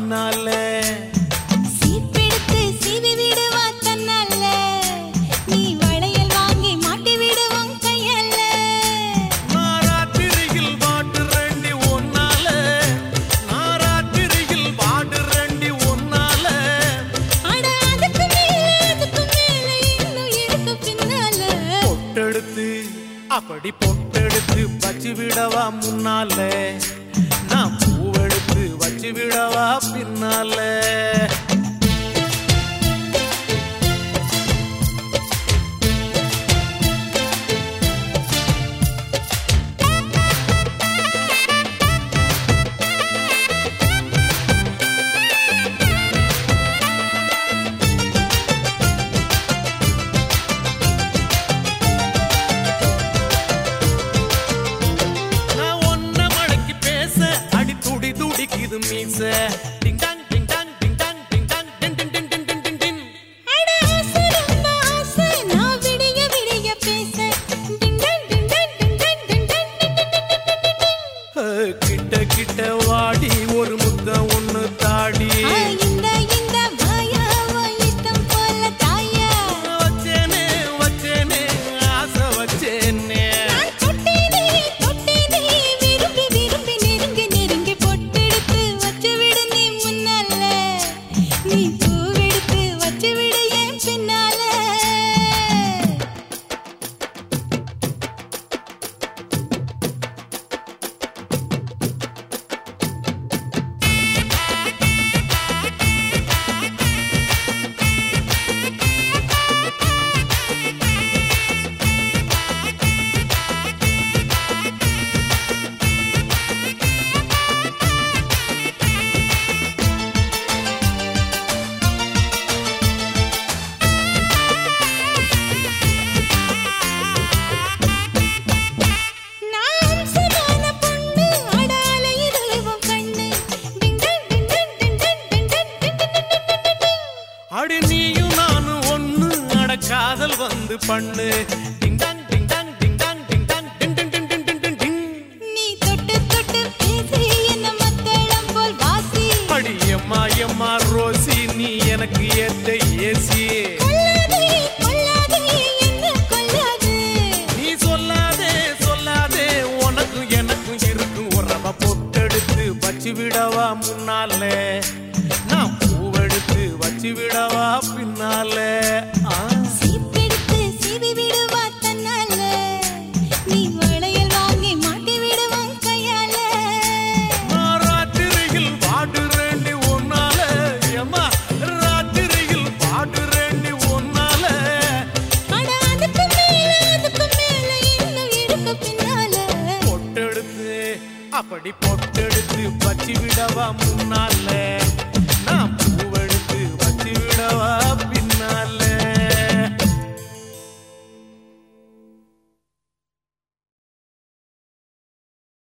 பின்னால சீப்பெடுத்து சீவி விடுவா தன்னால நீ வளையல் வாங்கி மாட்டி விடுவோம் கையால நாராத்திரியில் வாட்டு ரெண்டி ஒன்னால நாராத்திரியில் வாட்டு ரெண்டி ஒன்னால அட அதுக்கு மேல அதுக்கு மேல இன்னும் இருக்கு பின்னால பொட்டெடுத்து அப்படி பொட்டெடுத்து வச்சு விடவா முன்னால நான் பூவெடுத்து வச்சு விடவா பின்னால நான் ஒன்ன மடக்கி பேச அடி துடி துடிக்குது மீச டிங் டாங் டிங் டாங் டிங் டாங் டிங் டாங் டின் டின் டின் டின் டின் டின் டின் அட ஆசை ரொம்ப ஆசை நான் விடிய விடிய பேச டிங்டன் டிங்டன் டிங்டன் டிங்டன் அஹ், கிட்ட கிட்ட வாடி ஒரு முத்தம் ஒண்ணு தாடி ஆ, இந்த இந்த மாயாவோ இஷ்டம் போல தாயா வச்சேனே வச்சேனே ஆசை வச்சேனே நான் தொட்டேனே தொட்டேனே விரும்பி விரும்பி நெருங்கி நெருங்கி பொட்டெடுத்து வச்சு விடு நீ முன்னால நீ பூவெடுத்து வச்சு விடு என் பின்னால நான் சமான பொண்ணு அடால இதுவும் கண்ணு டிங்டன் டிங்டன் டிங்டன் டிங்டன் டிங்டன் அடி நீயும் நானும் ஒண்ணு அட காதல் வந்து பண்ணு டிங் டாங் டிங் டாங் டிங் டாங் டிங் டாங் டின் டின் டின் டின் டின் டின் டின் நீ தொட்டு தொட்டு பேசி என்ன மத்தளம் போல் வாசி அடி எம்மா எம்மா ரோசி நீ எனக்கு ஏத்த ஏசி கொல்லாதே கொல்லாதே என்ன கொல்லாது நீ சொல்லாதே சொல்லாதே உனக்கும் எனக்கும் இருக்கும் உறவ பொட்டெடுத்து வச்சு விடவா முன்னால நான் பூவெடுத்து வச்சு விடவா பின்னால ஆ சீப்பெடுத்து சீவி விடுவா தன்னால நீ வளையல் வாங்கி மாட்டி விடுவான் கையால நான் ராத்திரியில் பாடுறேண்டி ஒன்னால ஏம்மா ராத்திரியில் பாடுறேண்டி ஒன்னால அட அதுக்கு மேல அதுக்கு மேல இன்னும் இருக்கு பின்னால பொட்டெடுத்து அப்படி பொட்டெடுத்து வச்சு விடவா முன்னால நான் பூவெடுத்து வச்சு விடவா